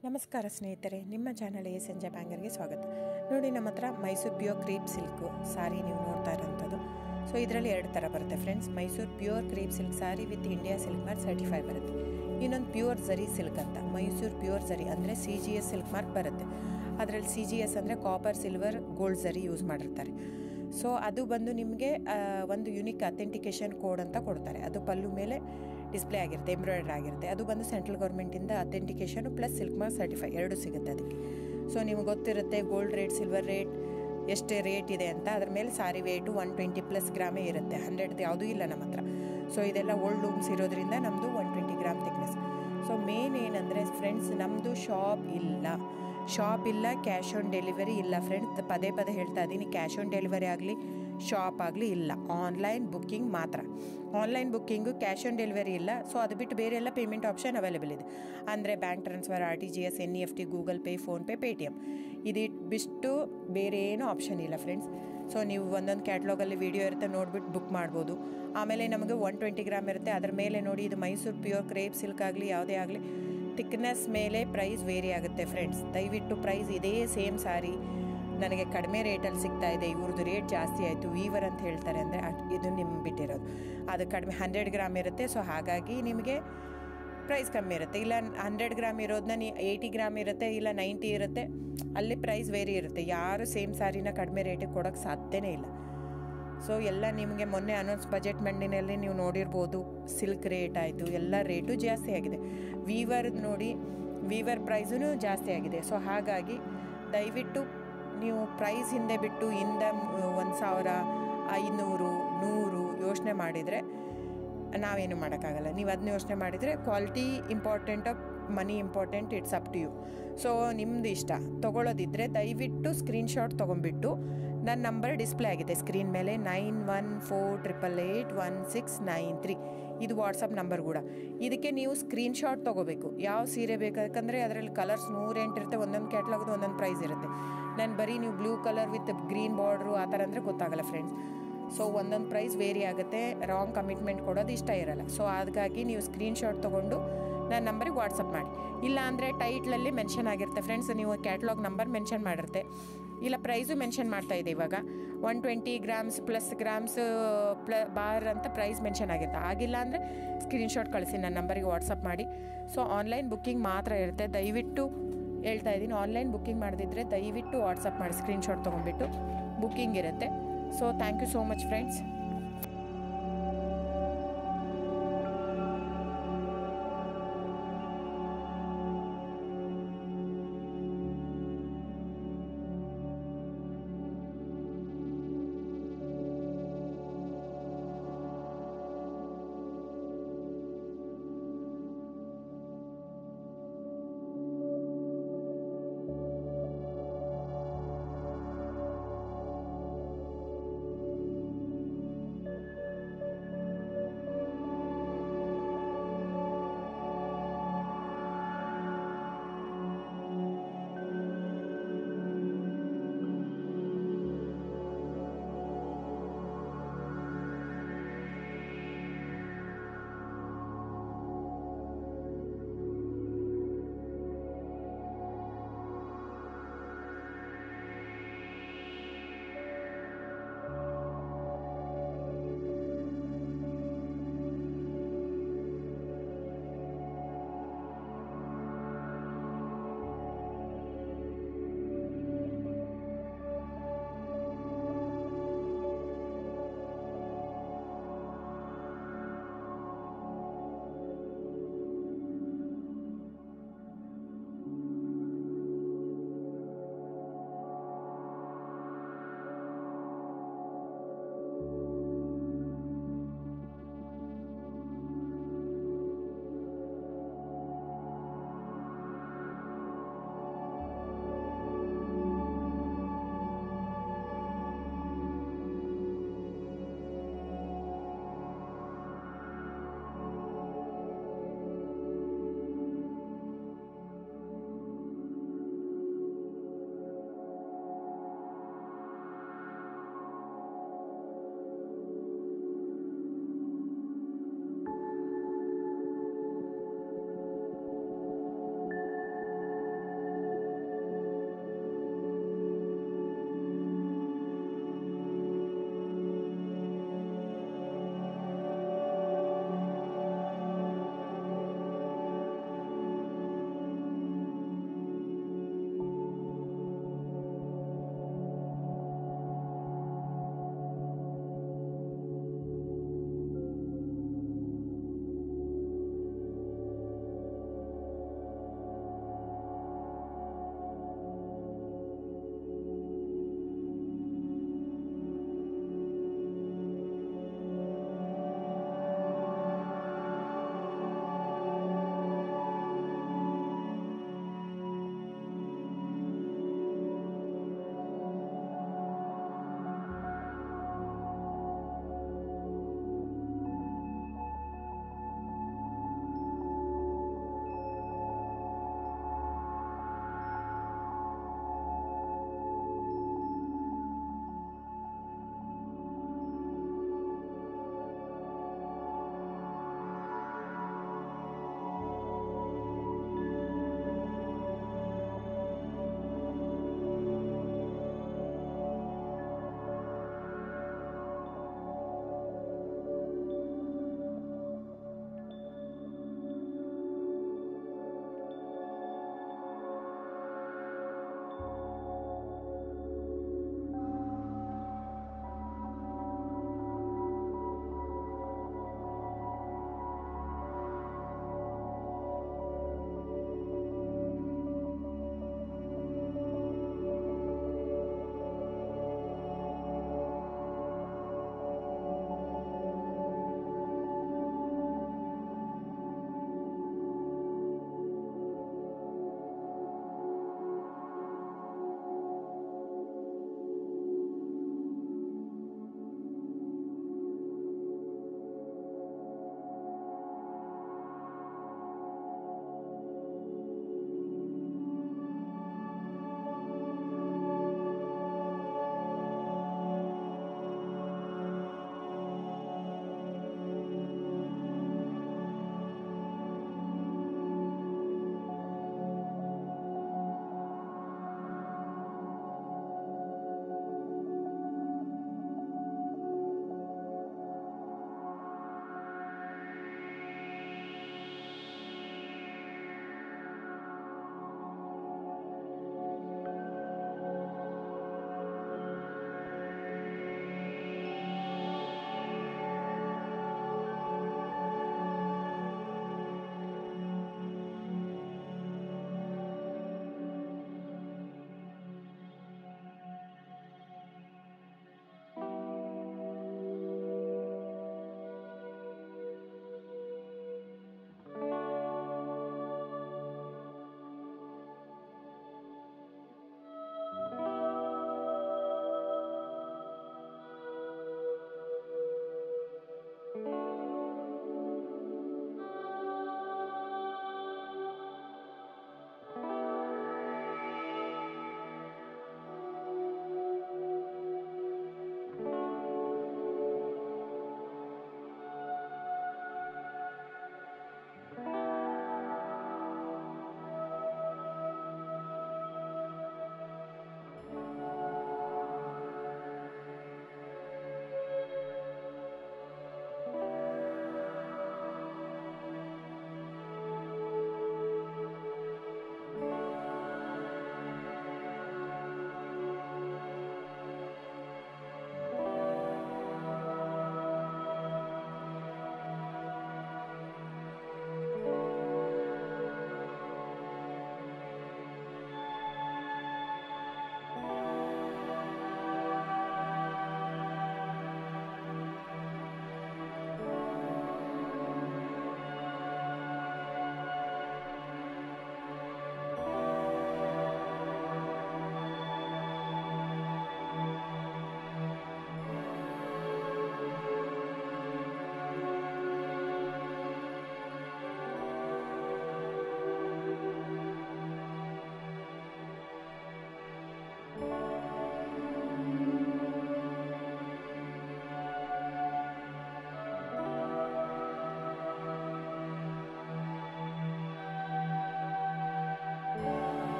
ನಮಸ್ಕಾರ ಸ್ನೇಹಿತರೆ ನಿಮ್ಮ ಚಾನಲ್ ಎ ಸಂಜೆ ಬ್ಯಾಂಗರ್ಗೆ ಸ್ವಾಗತ ನೋಡಿ ನಮ್ಮ ಹತ್ರ Mysuru pure crepe silk sari ನೀವು ನೋಡ್ತಾ ಇರೋಂಥದ್ದು ಸೊ ಇದರಲ್ಲಿ ಎರಡು ಥರ ಬರುತ್ತೆ friends Mysuru pure crepe silk sari with India silk mark certify ಬರುತ್ತೆ ಇನ್ನೊಂದು ಪ್ಯೂರ್ ಝರಿ ಸಿಲ್ಕ್ ಅಂತ ಮೈಸೂರು ಪ್ಯೂರ್ ಝರಿ ಅಂದರೆ C G S silk mark ಬರುತ್ತೆ ಅದರಲ್ಲಿ ಸಿ ಜಿ ಎಸ್ ಅಂದರೆ copper silver gold zari use ಮಾಡಿರ್ತಾರೆ ಸೊ ಅದು ಬಂದು ನಿಮಗೆ ಒಂದು ಯುನಿಕ್ ಅಥೆಂಟಿಕೇಶನ್ ಕೋಡ್ ಅಂತ ಕೊಡ್ತಾರೆ ಅದು ಪಲ್ಲು ಮೇಲೆ ಡಿಸ್ಪ್ಲೇ ಆಗಿರುತ್ತೆ ಎಂಬ್ರಾಯ್ಡ್ರ್ ಆಗಿರುತ್ತೆ ಅದು ಬಂದು ಸೆಂಟ್ರಲ್ ಗೌರ್ಮೆಂಟಿಂದ authentication plus silk mark certify ಎರಡು ಸಿಗುತ್ತೆ ಅದಕ್ಕೆ ಸೊ ನಿಮ್ಗೆ ಗೊತ್ತಿರುತ್ತೆ ಗೋಲ್ಡ್ ರೇಟ್ ಸಿಲ್ವರ್ ರೇಟ್ ಎಷ್ಟು ರೇಟ್ ಇದೆ ಅಂತ ಅದ್ರ ಮೇಲೆ sari weight one twenty plus ಗ್ರಾಮೇ ಇರುತ್ತೆ ಹಂಡ್ರೆಡ್ ಯಾವುದೂ ಇಲ್ಲ ನಮ್ಮ ಹತ್ರ ಸೊ ಇದೆಲ್ಲ ಓಲ್ಡ್ ಲೂಮ್ಸ್ ಇರೋದ್ರಿಂದ ನಮ್ಮದು one twenty gram thickness so main ಏನಂದರೆ ಫ್ರೆಂಡ್ಸ್ ನಮ್ಮದು ಶಾಪ್ ಇಲ್ಲ ಶಾಪ್ ಇಲ್ಲ ಕ್ಯಾಶ್ ಆನ್ ಡೆಲಿವರಿ ಇಲ್ಲ ಫ್ರೆಂಡ್ಸ್ ಪದೇ ಪದೇ ಹೇಳ್ತಾ ಇದ್ದೀನಿ ಕ್ಯಾಶ್ ಆನ್ ಡೆಲಿವರಿ ಆಗಲಿ ಶಾಪ್ ಆಗಲಿ ಇಲ್ಲ ಆನ್ಲೈನ್ ಬುಕ್ಕಿಂಗ್ ಮಾತ್ರ online booking cash on delivery ಇಲ್ಲ ಸೊ ಅದು ಬಿಟ್ಟು ಬೇರೆ ಎಲ್ಲ ಪೇಮೆಂಟ್ ಆಪ್ಷನ್ ಅವೈಲೇಬಲ್ ಇದೆ ಅಂದರೆ bank transfer R T G S N E F T Google Pay PhonePe Paytm ಇದು ಬಿಟ್ಟು ಬೇರೆ ಏನೂ ಆಪ್ಷನ್ ಇಲ್ಲ ಫ್ರೆಂಡ್ಸ್ ಸೊ ನೀವು ಒಂದೊಂದು ಕ್ಯಾಟ್ಲಾಗಲ್ಲಿ ವೀಡಿಯೋ ಇರುತ್ತೆ ನೋಡ್ಬಿಟ್ಟು ಬುಕ್ ಮಾಡ್ಬೋದು ಆಮೇಲೆ ನಮಗೆ ಒನ್ ಟ್ವೆಂಟಿ ಗ್ರಾಮ್ ಇರುತ್ತೆ ಅದ್ರ ಮೇಲೆ ನೋಡಿ ಇದು ಮೈಸೂರು ಪ್ಯೂರ್ ಕ್ರೇಪ್ ಸಿಲ್ಕ್ ಆಗಲಿ ಯಾವುದೇ ಆಗಲಿ ಥಿಕ್ನೆಸ್ ಮೇಲೆ ಪ್ರೈಸ್ ವೇರಿ ಆಗುತ್ತೆ ಫ್ರೆಂಡ್ಸ್ ದಯವಿಟ್ಟು ಪ್ರೈಸ್ ಇದೇ ಸೇಮ್ ಸಾರಿ ನನಗೆ ಕಡಿಮೆ ರೇಟಲ್ಲಿ ಸಿಗ್ತಾ ಇದೆ ಇವ್ರದ್ದು ರೇಟ್ ಜಾಸ್ತಿ ಆಯಿತು ವೀವರ್ ಅಂತ ಹೇಳ್ತಾರೆ ಅಂದರೆ ಇದು ನಿಮ್ಗೆ ಬಿಟ್ಟಿರೋದು ಅದು ಕಡಿಮೆ ಹಂಡ್ರೆಡ್ ಗ್ರಾಮ್ ಇರುತ್ತೆ ಸೊ ಹಾಗಾಗಿ ನಿಮಗೆ ಪ್ರೈಸ್ ಕಮ್ಮಿ ಇರುತ್ತೆ ಇಲ್ಲ ಹಂಡ್ರೆಡ್ ಗ್ರಾಮ್ ಇರೋದನ್ನ ನೀ ಏಯ್ಟಿ ಗ್ರಾಮ್ ಇರುತ್ತೆ ಇಲ್ಲ ನೈಂಟಿ ಇರುತ್ತೆ ಅಲ್ಲಿ ಪ್ರೈಸ್ ವೇರಿ ಇರುತ್ತೆ ಯಾರು ಸೇಮ್ ಸಾರಿನ ಕಡಿಮೆ ರೇಟಿಗೆ ಕೊಡೋಕ್ಕೆ ಸಾಧ್ಯನೇ ಇಲ್ಲ ಸೊ ಎಲ್ಲ ನಿಮಗೆ ಮೊನ್ನೆ ಅನೌನ್ಸ್ ಬಜೆಟ್ ಮಂಡಿನಲ್ಲಿ ನೀವು ನೋಡಿರ್ಬೋದು ಸಿಲ್ಕ್ ರೇಟ್ ಆಯಿತು ಎಲ್ಲ ರೇಟು ಜಾಸ್ತಿ ಆಗಿದೆ ವೀವರ್ದು ನೋಡಿ ವೀವರ್ ಪ್ರೈಸೂ ಜಾಸ್ತಿ ಆಗಿದೆ ಸೊ ಹಾಗಾಗಿ ದಯವಿಟ್ಟು ನೀವು ಪ್ರೈಸ್ ಹಿಂದೆ ಬಿಟ್ಟು ಹಿಂದೆ ಒಂದು ಸಾವಿರ ಐನೂರು ನೂರು ಯೋಚನೆ ಮಾಡಿದರೆ ನಾವೇನು ಮಾಡೋಕ್ಕಾಗಲ್ಲ ನೀವು ಅದನ್ನ ಯೋಚನೆ ಮಾಡಿದರೆ quality important of money important it's up to you so ನಿಮ್ಮದು ಇಷ್ಟ ತೊಗೊಳ್ಳೋದಿದ್ದರೆ ದಯವಿಟ್ಟು ಸ್ಕ್ರೀನ್ಶಾಟ್ ತೊಗೊಂಬಿಟ್ಟು ನನ್ನ ನಂಬರ್ ಡಿಸ್ಪ್ಲೇ ಆಗಿದೆ ಸ್ಕ್ರೀನ್ ಮೇಲೆ nine one four triple eight one six nine three ಇದು ವಾಟ್ಸಪ್ ನಂಬರ್ ಕೂಡ ಇದಕ್ಕೆ ನೀವು ಸ್ಕ್ರೀನ್ಶಾಟ್ ತೊಗೋಬೇಕು ಯಾವ ಸೀರೆ ಬೇಕಂದರೆ ಅದರಲ್ಲಿ ಕಲರ್ಸ್ ನೂರೆಂಟು ಇರುತ್ತೆ ಒಂದೊಂದು ಕ್ಯಾಟ್ಲಾಗ್ದು ಒಂದೊಂದು ಪ್ರೈಸ್ ಇರುತ್ತೆ ನಾನು ಬರೀ ನೀವು blue colour with green border ಆ ಥರ ಅಂದರೆ ಗೊತ್ತಾಗಲ್ಲ ಫ್ರೆಂಡ್ಸ್ ಸೊ ಒಂದೊಂದು ಪ್ರೈಸ್ ವೇರಿ ಆಗುತ್ತೆ ರಾಂಗ್ ಕಮಿಟ್ಮೆಂಟ್ ಕೊಡೋದು ಇಷ್ಟ ಇರಲ್ಲ ಸೊ ಹಾಗಾಗಿ ನೀವು ಸ್ಕ್ರೀನ್ಶಾಟ್ ತೊಗೊಂಡು ನನ್ನ ನಂಬರಿಗೆ ವಾಟ್ಸಪ್ ಮಾಡಿ ಇಲ್ಲ ಅಂದರೆ ಟೈಟ್ಲಲ್ಲಿ ಮೆನ್ಷನ್ ಆಗಿರುತ್ತೆ ಫ್ರೆಂಡ್ಸ್ ನೀವು ಕ್ಯಾಟ್ಲಾಗ್ ನಂಬರ್ ಮೆನ್ಷನ್ ಮಾಡಿರುತ್ತೆ ಇಲ್ಲ ಪ್ರೈಸು ಮೆನ್ಷನ್ ಮಾಡ್ತಾ ಇದೆ ಇವಾಗ one twenty grams plus grams ಪ್ಲ ಬಾರ್ ಅಂತ ಪ್ರೈಸ್ ಮೆನ್ಷನ್ ಆಗಿರುತ್ತೆ ಆಗಿಲ್ಲ ಅಂದರೆ ಸ್ಕ್ರೀನ್ಶಾಟ್ ಕಳಿಸಿ ನನ್ನ ನಂಬರಿಗೆ ವಾಟ್ಸಪ್ ಮಾಡಿ ಸೊ ಆನ್ಲೈನ್ ಬುಕ್ಕಿಂಗ್ ಮಾತ್ರ ಇರುತ್ತೆ ದಯವಿಟ್ಟು ಹೇಳ್ತಾ ಇದ್ದೀನಿ ಆನ್ಲೈನ್ ಬುಕ್ಕಿಂಗ್ ಮಾಡದಿದ್ದರೆ ದಯವಿಟ್ಟು ವಾಟ್ಸಪ್ ಮಾಡಿ ಸ್ಕ್ರೀನ್ಶಾಟ್ ತೊಗೊಂಡ್ಬಿಟ್ಟು ಬುಕ್ಕಿಂಗ್ ಇರುತ್ತೆ so thank you so much friends